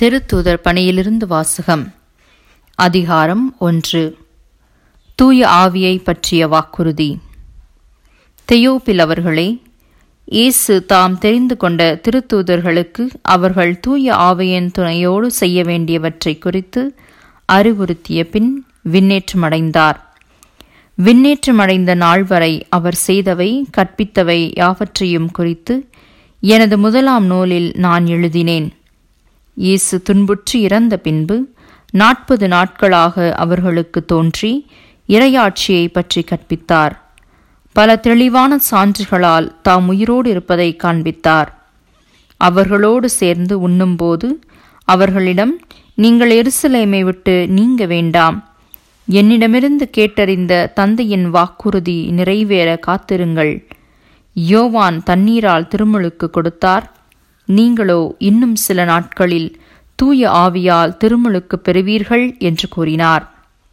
திருத்தூதர் பணியிலிருந்து வாசகம் அதிகாரம் ஒன்று தூய ஆவியை பற்றிய வாக்குறுதி தெயோப்பில் அவர்களே இயேசு தாம் தெரிந்து கொண்ட திருத்தூதர்களுக்கு அவர்கள் தூய ஆவியின் துணையோடு செய்ய வேண்டியவற்றை குறித்து அறிவுறுத்திய பின் விண்ணேற்றமடைந்தார் விண்ணேற்றமடைந்த நாள் வரை அவர் செய்தவை கற்பித்தவை யாவற்றையும் குறித்து எனது முதலாம் நூலில் நான் எழுதினேன் இயேசு துன்புற்று இறந்த பின்பு நாற்பது நாட்களாக அவர்களுக்கு தோன்றி இரையாட்சியை பற்றி கற்பித்தார் பல தெளிவான சான்றுகளால் தாம் உயிரோடு இருப்பதை காண்பித்தார் அவர்களோடு சேர்ந்து உண்ணும்போது அவர்களிடம் நீங்கள் எருசலேமை விட்டு நீங்க வேண்டாம் என்னிடமிருந்து கேட்டறிந்த தந்தையின் வாக்குறுதி நிறைவேற காத்திருங்கள் யோவான் தண்ணீரால் திருமுழுக்கு கொடுத்தார் நீங்களோ இன்னும் சில நாட்களில் தூய ஆவியால் திருமுழுக்கு பெறுவீர்கள் என்று கூறினார்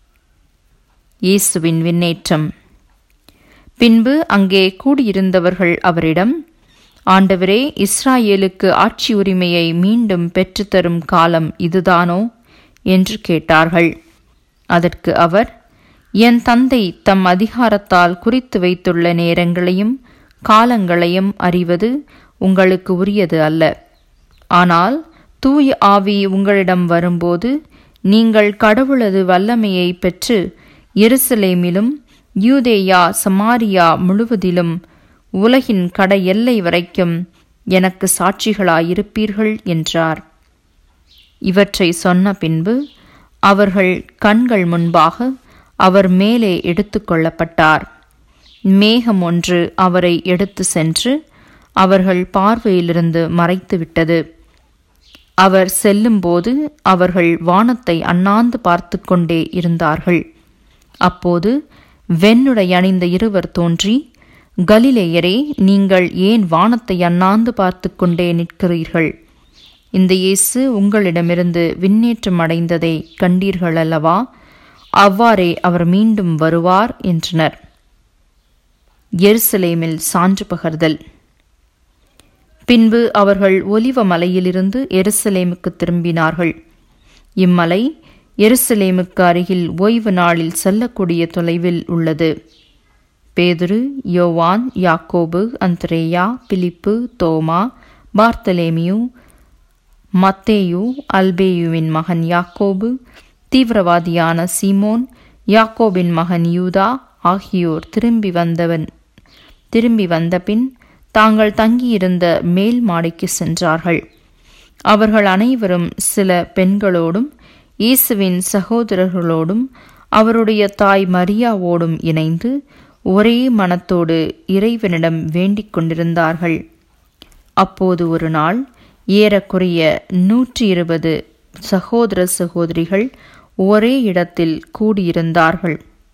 இயேசுவின் விண்ணேற்றம் பின்பு அங்கே கூடியிருந்தவர்கள் அவரிடம் ஆண்டவரே இஸ்ராயேலுக்கு ஆட்சி உரிமையை மீண்டும் பெற்றுத்தரும் காலம் இதுதானோ என்று கேட்டார்கள் அதற்கு அவர் என் தந்தை தம் அதிகாரத்தால் குறித்து வைத்துள்ள நேரங்களையும் காலங்களையும் அறிவது உங்களுக்கு உரியது அல்ல ஆனால் தூய ஆவி உங்களிடம் வரும்போது நீங்கள் கடவுளது வல்லமையை பெற்று எருசலேமிலும் யூதேயா சமாரியா முழுவதிலும் உலகின் கட எல்லை வரைக்கும் எனக்கு சாட்சிகளாயிருப்பீர்கள் என்றார் இவற்றை சொன்ன பின்பு அவர்கள் கண்கள் முன்பாக அவர் மேலே எடுத்துக்கொள்ளப்பட்டார் மேகம் ஒன்று அவரை எடுத்து சென்று அவர்கள் பார்வையிலிருந்து மறைத்துவிட்டது அவர் செல்லும்போது அவர்கள் வானத்தை அண்ணாந்து பார்த்து கொண்டே இருந்தார்கள் அப்போது வெண்ணுடை அணிந்த இருவர் தோன்றி கலிலேயரே நீங்கள் ஏன் வானத்தை அண்ணாந்து பார்த்து கொண்டே நிற்கிறீர்கள் இந்த இயேசு உங்களிடமிருந்து விண்ணேற்றம் அடைந்ததை கண்டீர்கள் அல்லவா அவ்வாறே அவர் மீண்டும் வருவார் என்றனர் எருசலேமில் சான்று பகர்தல் பின்பு அவர்கள் ஒலிவ மலையிலிருந்து எருசலேமுக்கு திரும்பினார்கள் இம்மலை எருசலேமுக்கு அருகில் ஓய்வு நாளில் செல்லக்கூடிய தொலைவில் உள்ளது பேதுரு யோவான் யாக்கோபு அந்திரேயா பிலிப்பு தோமா பார்த்தலேமியு மத்தேயு அல்பேயுவின் மகன் யாக்கோபு தீவிரவாதியான சீமோன் யாக்கோபின் மகன் யூதா ஆகியோர் திரும்பி வந்தவன் திரும்பி வந்தபின் தாங்கள் தங்கியிருந்த மேல் மாடிக்கு சென்றார்கள் அவர்கள் அனைவரும் சில பெண்களோடும் இயேசுவின் சகோதரர்களோடும் அவருடைய தாய் மரியாவோடும் இணைந்து ஒரே மனத்தோடு இறைவனிடம் வேண்டிக் கொண்டிருந்தார்கள் அப்போது ஒரு நாள் ஏறக்குறைய நூற்றி இருபது சகோதர சகோதரிகள் ஒரே இடத்தில் கூடியிருந்தார்கள்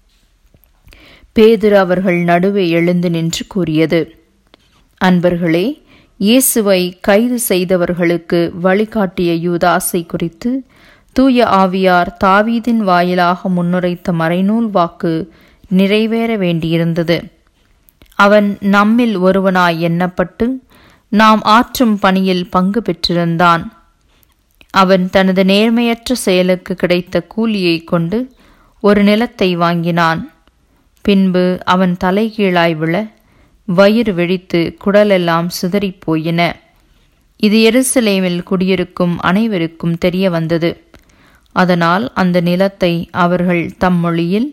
பேதிரு அவர்கள் நடுவே எழுந்து நின்று கூறியது அன்பர்களே இயேசுவை கைது செய்தவர்களுக்கு வழிகாட்டிய யூதாசை குறித்து தூய ஆவியார் தாவீதின் வாயிலாக முன்னுரைத்த மறைநூல் வாக்கு நிறைவேற வேண்டியிருந்தது அவன் நம்மில் ஒருவனாய் எண்ணப்பட்டு நாம் ஆற்றும் பணியில் பங்கு பெற்றிருந்தான் அவன் தனது நேர்மையற்ற செயலுக்கு கிடைத்த கூலியை கொண்டு ஒரு நிலத்தை வாங்கினான் பின்பு அவன் தலைகீழாய் விழ வயிறு வெடித்து குடலெல்லாம் சிதறிப் போயின இது எருசலேமில் குடியிருக்கும் அனைவருக்கும் தெரிய வந்தது அதனால் அந்த நிலத்தை அவர்கள் தம் மொழியில்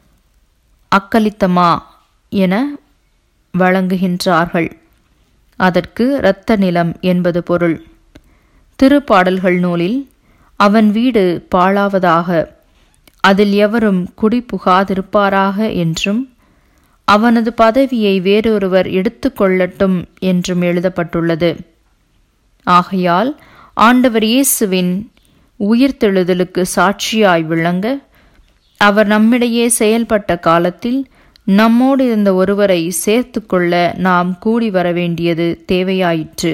அக்கலித்தமா என வழங்குகின்றார்கள் அதற்கு இரத்த நிலம் என்பது பொருள் திருப்பாடல்கள் நூலில் அவன் வீடு பாழாவதாக அதில் எவரும் குடி புகாதிருப்பாராக என்றும் அவனது பதவியை வேறொருவர் எடுத்துக்கொள்ளட்டும் என்றும் எழுதப்பட்டுள்ளது ஆகையால் ஆண்டவர் இயேசுவின் உயிர்த்தெழுதலுக்கு சாட்சியாய் விளங்க அவர் நம்மிடையே செயல்பட்ட காலத்தில் நம்மோடு இருந்த ஒருவரை சேர்த்து கொள்ள நாம் கூடி வர வேண்டியது தேவையாயிற்று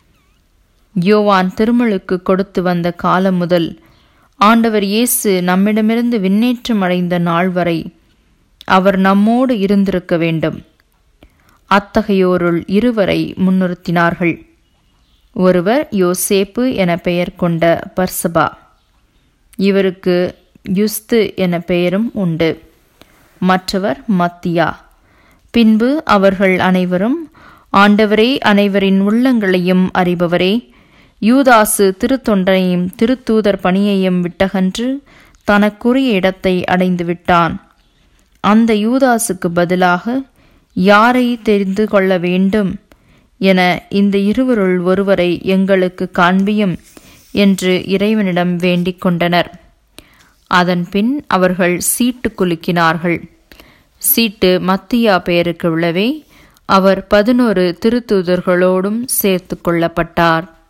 யோவான் திருமலுக்கு கொடுத்து வந்த காலம் முதல் ஆண்டவர் இயேசு நம்மிடமிருந்து விண்ணேற்றம் அடைந்த நாள் வரை அவர் நம்மோடு இருந்திருக்க வேண்டும் அத்தகையோருள் இருவரை முன்னிறுத்தினார்கள் ஒருவர் யோசேப்பு என பெயர் கொண்ட பர்சபா இவருக்கு யுஸ்து என பெயரும் உண்டு மற்றவர் மத்தியா பின்பு அவர்கள் அனைவரும் ஆண்டவரே அனைவரின் உள்ளங்களையும் அறிபவரே யூதாசு திருத்தொண்டனையும் திருத்தூதர் பணியையும் விட்டகன்று தனக்குரிய இடத்தை அடைந்து விட்டான் அந்த யூதாசுக்கு பதிலாக யாரை தெரிந்து கொள்ள வேண்டும் என இந்த இருவருள் ஒருவரை எங்களுக்கு காண்பியும் என்று இறைவனிடம் வேண்டிக் கொண்டனர் அதன்பின் அவர்கள் சீட்டு குலுக்கினார்கள் சீட்டு மத்தியா பெயருக்கு உள்ளவே அவர் பதினோரு திருத்தூதர்களோடும் சேர்த்து கொள்ளப்பட்டார்